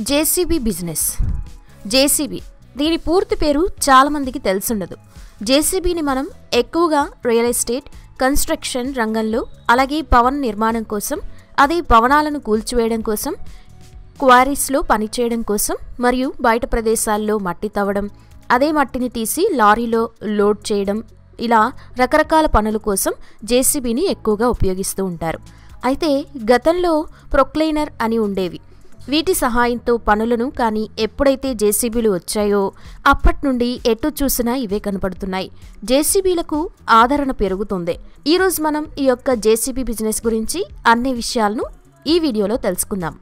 JCB business JCB దీని పూర్తి పేరు చాలామందికి తెలిసుండదు జేసీబీని మనం ఎక్కువగా రియల్ ఎస్టేట్ కన్స్ట్రక్షన్ రంగంలో అలాగే భవన నిర్మాణం కోసం అదే భవనాలను కూల్చివేయడం కోసం క్వారీస్లో పనిచేయడం కోసం మరియు బయట ప్రదేశాల్లో మట్టి తవ్వడం అదే మట్టిని తీసి లారీలో లోడ్ చేయడం ఇలా రకరకాల పనుల కోసం జేసీబీని ఎక్కువగా ఉపయోగిస్తూ ఉంటారు అయితే గతంలో ప్రొక్లైనర్ అని ఉండేవి వీటి సహాయంతో పనులను కానీ ఎప్పుడైతే జేసీబీలు వచ్చాయో అప్పటి నుండి ఎటు చూసినా ఇవే కనపడుతున్నాయి జేసీబీలకు ఆదరణ పెరుగుతుంది ఈరోజు మనం ఈ యొక్క జేసీబీ బిజినెస్ గురించి అన్ని విషయాలను ఈ వీడియోలో తెలుసుకుందాం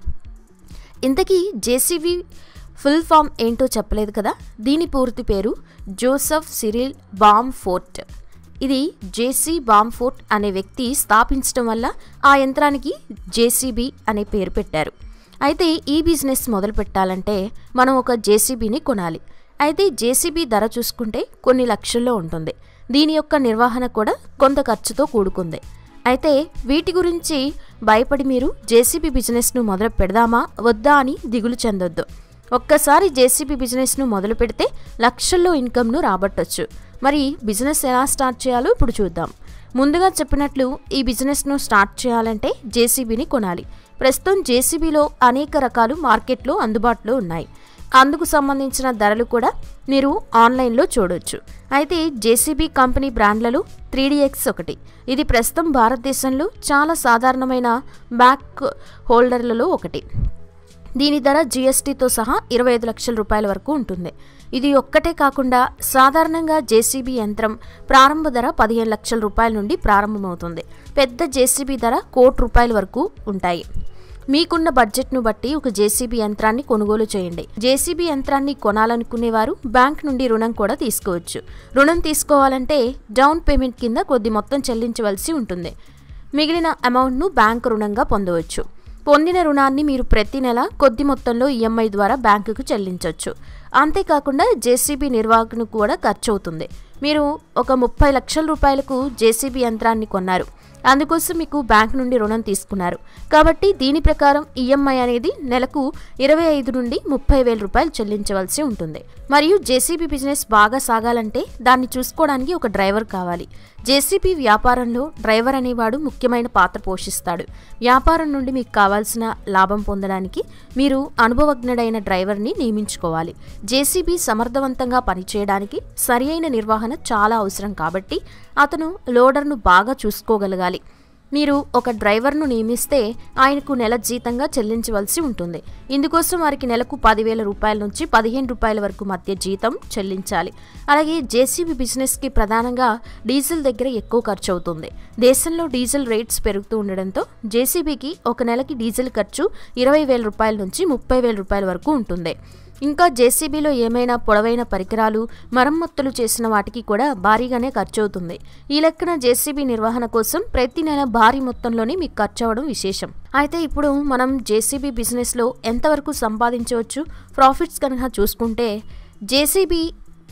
ఇంతకీ జేసీబీ ఫుల్ ఫామ్ ఏంటో చెప్పలేదు కదా దీని పూర్తి పేరు జోసఫ్ సిరిల్ బామ్ ఫోర్ట్ ఇది జేసీ బామ్ ఫోర్ట్ అనే వ్యక్తి స్థాపించడం వల్ల ఆ యంత్రానికి జేసీబీ అనే పేరు పెట్టారు అయితే ఈ బిజినెస్ మొదలు పెట్టాలంటే మనం ఒక జేసీబీని కొనాలి అయితే జేసీబీ ధర చూసుకుంటే కొన్ని లక్షల్లో ఉంటుంది దీని యొక్క నిర్వహణ కూడా కొంత ఖర్చుతో కూడుకుంది అయితే వీటి గురించి భయపడి మీరు జేసీబీ బిజినెస్ను మొదలు పెడదామా వద్దా అని దిగులు చెందొద్దు ఒక్కసారి జేసీబీ బిజినెస్ను మొదలు పెడితే లక్షల్లో ఇన్కమ్ను రాబట్టొచ్చు మరి బిజినెస్ ఎలా స్టార్ట్ చేయాలో ఇప్పుడు చూద్దాం ముందుగా చెప్పినట్లు ఈ బిజినెస్ను స్టార్ట్ చేయాలంటే జేసీబీని కొనాలి ప్రస్తుతం జేసీబీలో అనేక రకాలు మార్కెట్లో అందుబాటులో ఉన్నాయి అందుకు సంబంధించిన ధరలు కూడా మీరు ఆన్లైన్లో చూడొచ్చు అయితే జేసీబీ కంపెనీ బ్రాండ్లలో త్రీ ఎక్స్ ఒకటి ఇది ప్రస్తుతం భారతదేశంలో చాలా సాధారణమైన బ్యాక్ హోల్డర్లలో ఒకటి దీని ధర జీఎస్టీతో సహా ఇరవై ఐదు లక్షల రూపాయల వరకు ఉంటుంది ఇది ఒక్కటే కాకుండా సాధారణంగా జేసీబీ యంత్రం ప్రారంభ ధర పదిహేను లక్షల రూపాయల నుండి ప్రారంభమవుతుంది పెద్ద జేసీబీ ధర కోటి రూపాయల వరకు ఉంటాయి మీకున్న బడ్జెట్ను బట్టి ఒక జేసీబీ యంత్రాన్ని కొనుగోలు చేయండి జేసీబీ యంత్రాన్ని కొనాలనుకునేవారు బ్యాంక్ నుండి రుణం కూడా తీసుకోవచ్చు రుణం తీసుకోవాలంటే డౌన్ పేమెంట్ కింద కొద్ది మొత్తం చెల్లించవలసి ఉంటుంది మిగిలిన అమౌంట్ను బ్యాంక్ రుణంగా పొందవచ్చు పొందిన రుణాన్ని మీరు ప్రతి నెల కొద్ది మొత్తంలో ఈఎంఐ ద్వారా బ్యాంకుకు చెల్లించవచ్చు అంతేకాకుండా జేసీబీ నిర్వహణకు కూడా ఖర్చు అవుతుంది మీరు ఒక ముప్పై లక్షల రూపాయలకు జేసీబీ యంత్రాన్ని కొన్నారు అందుకోసం మీకు బ్యాంక్ నుండి రుణం తీసుకున్నారు కాబట్టి దీని ప్రకారం ఈఎంఐ అనేది నెలకు ఇరవై ఐదు నుండి ముప్పై వేల రూపాయలు చెల్లించవలసి ఉంటుంది మరియు జేసీబీ బిజినెస్ బాగా సాగాలంటే దాన్ని చూసుకోవడానికి ఒక డ్రైవర్ కావాలి జేసీబీ వ్యాపారంలో డ్రైవర్ అనేవాడు ముఖ్యమైన పాత్ర పోషిస్తాడు వ్యాపారం నుండి మీకు కావాల్సిన లాభం పొందడానికి మీరు అనుభవజ్ఞుడైన డ్రైవర్ని నియమించుకోవాలి జేసీబీ సమర్థవంతంగా పనిచేయడానికి సరి అయిన నిర్వహణ చాలా అవసరం కాబట్టి అతను లోడర్ను బాగా చూసుకోగలగాలి మీరు ఒక డ్రైవర్ను నియమిస్తే ఆయనకు నెల జీతంగా చెల్లించవలసి ఉంటుంది ఇందుకోసం వారికి నెలకు పదివేల రూపాయల నుంచి పదిహేను రూపాయల వరకు మధ్య జీతం చెల్లించాలి అలాగే జేసీబీ బిజినెస్కి ప్రధానంగా డీజిల్ దగ్గర ఎక్కువ ఖర్చు అవుతుంది దేశంలో డీజిల్ రేట్స్ పెరుగుతూ ఉండడంతో జేసీబీకి ఒక నెలకి డీజిల్ ఖర్చు ఇరవై వేల రూపాయల నుంచి ముప్పై వేల రూపాయల వరకు ఉంటుంది ఇంకా జేసీబీలో ఏమైనా పొడవైన పరికరాలు మరమ్మతులు చేసిన వాటికి కూడా భారీగానే ఖర్చు అవుతుంది ఈ లెక్కన జేసీబీ నిర్వహణ కోసం ప్రతి నెల భారీ మొత్తంలోనే మీకు ఖర్చు అవ్వడం విశేషం అయితే ఇప్పుడు మనం జేసీబీ బిజినెస్లో ఎంతవరకు సంపాదించవచ్చు ప్రాఫిట్స్ కనుక చూసుకుంటే జేసీబీ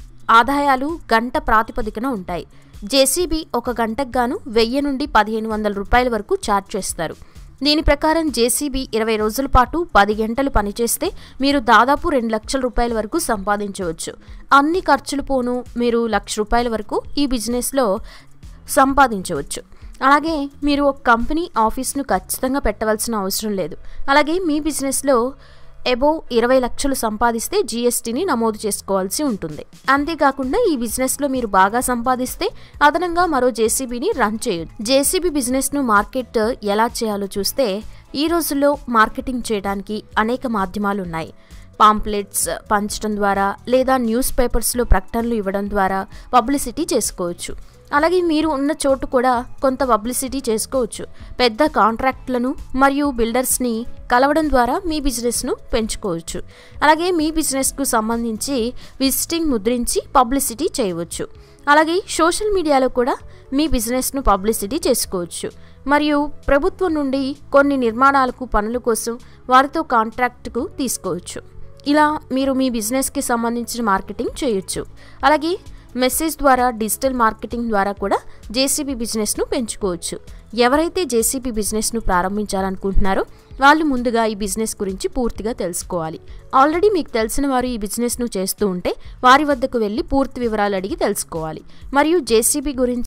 ఆదాయాలు గంట ప్రాతిపదికన ఉంటాయి జేసీబీ ఒక గంటకు గాను వెయ్యి నుండి పదిహేను వందల రూపాయల వరకు ఛార్జ్ చేస్తారు దీని ప్రకారం జేసీబీ ఇరవై రోజుల పాటు పది గంటలు పనిచేస్తే మీరు దాదాపు రెండు లక్షల రూపాయల వరకు సంపాదించవచ్చు అన్ని ఖర్చులు పోను మీరు లక్ష రూపాయల వరకు ఈ బిజినెస్లో సంపాదించవచ్చు అలాగే మీరు ఒక కంపెనీ ఆఫీస్ను ఖచ్చితంగా పెట్టవలసిన అవసరం లేదు అలాగే మీ బిజినెస్లో ఎబో ఇరవై లక్షలు సంపాదిస్తే జీఎస్టీని నమోదు చేసుకోవాల్సి ఉంటుంది అంతేకాకుండా ఈ బిజినెస్లో మీరు బాగా సంపాదిస్తే అదనంగా మరో జేసీబీని రన్ చేయొచ్చు జేసీబీ బిజినెస్ను మార్కెట్ ఎలా చేయాలో చూస్తే ఈ రోజుల్లో మార్కెటింగ్ చేయడానికి అనేక మాధ్యమాలు ఉన్నాయి పాంప్లెట్స్ పంచడం ద్వారా లేదా న్యూస్ పేపర్స్లో ప్రకటనలు ఇవ్వడం ద్వారా పబ్లిసిటీ చేసుకోవచ్చు అలాగే మీరు ఉన్న చోటు కూడా కొంత పబ్లిసిటీ చేసుకోవచ్చు పెద్ద కాంట్రాక్ట్లను మరియు బిల్డర్స్ని కలవడం ద్వారా మీ బిజినెస్ను పెంచుకోవచ్చు అలాగే మీ బిజినెస్కు సంబంధించి విజిటింగ్ ముద్రించి పబ్లిసిటీ చేయవచ్చు అలాగే సోషల్ మీడియాలో కూడా మీ బిజినెస్ను పబ్లిసిటీ చేసుకోవచ్చు మరియు ప్రభుత్వం నుండి కొన్ని నిర్మాణాలకు పనుల కోసం వారితో కాంట్రాక్ట్కు తీసుకోవచ్చు ఇలా మీరు మీ బిజినెస్కి సంబంధించిన మార్కెటింగ్ చేయొచ్చు అలాగే మెసేజ్ ద్వారా డిజిటల్ మార్కెటింగ్ ద్వారా కూడా జేసీబీ బిజినెస్ను పెంచుకోవచ్చు ఎవరైతే జేసీబీ బిజినెస్ను ప్రారంభించాలనుకుంటున్నారో వాళ్ళు ముందుగా ఈ బిజినెస్ గురించి పూర్తిగా తెలుసుకోవాలి ఆల్రెడీ మీకు తెలిసిన వారు ఈ బిజినెస్ను చేస్తూ ఉంటే వారి వద్దకు వెళ్ళి పూర్తి వివరాలు అడిగి తెలుసుకోవాలి మరియు జేసీబీ గురించి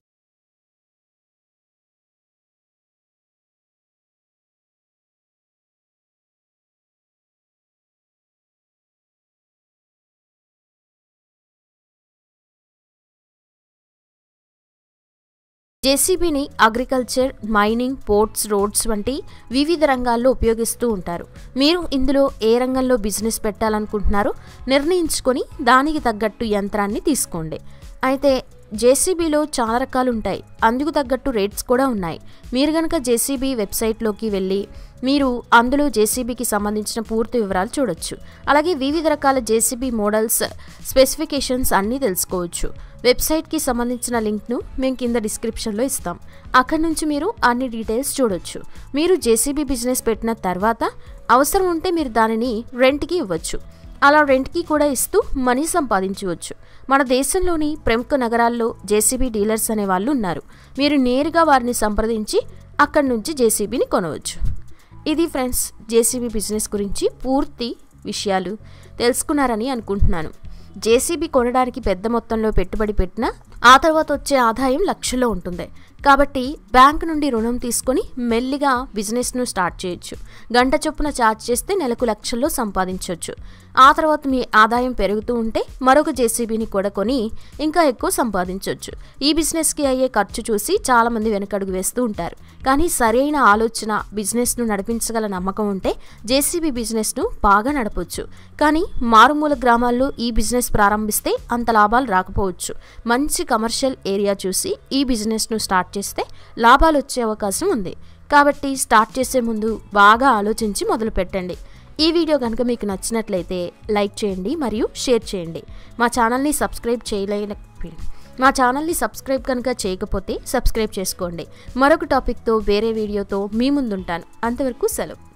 జేసీబీని అగ్రికల్చర్ మైనింగ్ పోర్ట్స్ రోడ్స్ వంటి వివిధ రంగాల్లో ఉపయోగిస్తూ ఉంటారు మీరు ఇందులో ఏ రంగంలో బిజినెస్ పెట్టాలనుకుంటున్నారో నిర్ణయించుకొని దానికి తగ్గట్టు యంత్రాన్ని తీసుకోండి అయితే జేసీబీలో చాలా రకాలు ఉంటాయి అందుకు తగ్గట్టు రేట్స్ కూడా ఉన్నాయి మీరు కనుక జేసీబీ వెబ్సైట్లోకి వెళ్ళి మీరు అందులో జేసీబీకి సంబంధించిన పూర్తి వివరాలు చూడొచ్చు అలాగే వివిధ రకాల జేసీబీ మోడల్స్ స్పెసిఫికేషన్స్ అన్నీ తెలుసుకోవచ్చు వెబ్సైట్కి సంబంధించిన లింక్ను మేము కింద డిస్క్రిప్షన్లో ఇస్తాం అక్కడి నుంచి మీరు అన్ని డీటెయిల్స్ చూడొచ్చు మీరు జేసీబీ బిజినెస్ పెట్టిన తర్వాత అవసరం ఉంటే మీరు దానిని రెంట్కి ఇవ్వచ్చు అలా రెంట్కి కూడా ఇస్తూ మనీ సంపాదించవచ్చు మన దేశంలోని ప్రముఖ నగరాల్లో జేసీబీ డీలర్స్ అనే వాళ్ళు ఉన్నారు మీరు నేరుగా వారిని సంప్రదించి అక్కడి నుంచి జేసీబీని కొనవచ్చు ఇది ఫ్రెండ్స్ జేసీబీ బిజినెస్ గురించి పూర్తి విషయాలు తెలుసుకున్నారని అనుకుంటున్నాను జేసీబీ కొనడానికి పెద్ద మొత్తంలో పెట్టుబడి పెట్టినా ఆ తర్వాత వచ్చే ఆదాయం లక్షల్లో ఉంటుంది కాబట్టి బ్యాంక్ నుండి రుణం తీసుకొని మెల్లిగా బిజినెస్ను స్టార్ట్ చేయొచ్చు గంట చొప్పున ఛార్జ్ చేస్తే నెలకు లక్షల్లో సంపాదించవచ్చు ఆ తర్వాత మీ ఆదాయం పెరుగుతూ ఉంటే మరొక జేసీబీని కూడా కొని ఇంకా ఎక్కువ సంపాదించవచ్చు ఈ బిజినెస్కి అయ్యే ఖర్చు చూసి చాలామంది వెనకడుగు వేస్తూ ఉంటారు కానీ సరైన ఆలోచన బిజినెస్ను నడిపించగల నమ్మకం ఉంటే జేసీబీ బిజినెస్ను బాగా నడపవచ్చు కానీ మారుమూల గ్రామాల్లో ఈ బిజినెస్ ప్రారంభిస్తే అంత లాభాలు రాకపోవచ్చు మంచి కమర్షియల్ ఏరియా చూసి ఈ బిజినెస్ను స్టార్ట్ చేస్తే లాభాలు వచ్చే అవకాశం ఉంది కాబట్టి స్టార్ట్ చేసే ముందు బాగా ఆలోచించి మొదలు పెట్టండి ఈ వీడియో కనుక మీకు నచ్చినట్లయితే లైక్ చేయండి మరియు షేర్ చేయండి మా ఛానల్ని సబ్స్క్రైబ్ చేయలేన మా ఛానల్ని సబ్స్క్రైబ్ కనుక చేయకపోతే సబ్స్క్రైబ్ చేసుకోండి మరొక టాపిక్తో వేరే వీడియోతో మీ ముందుంటాను అంతవరకు సెలవు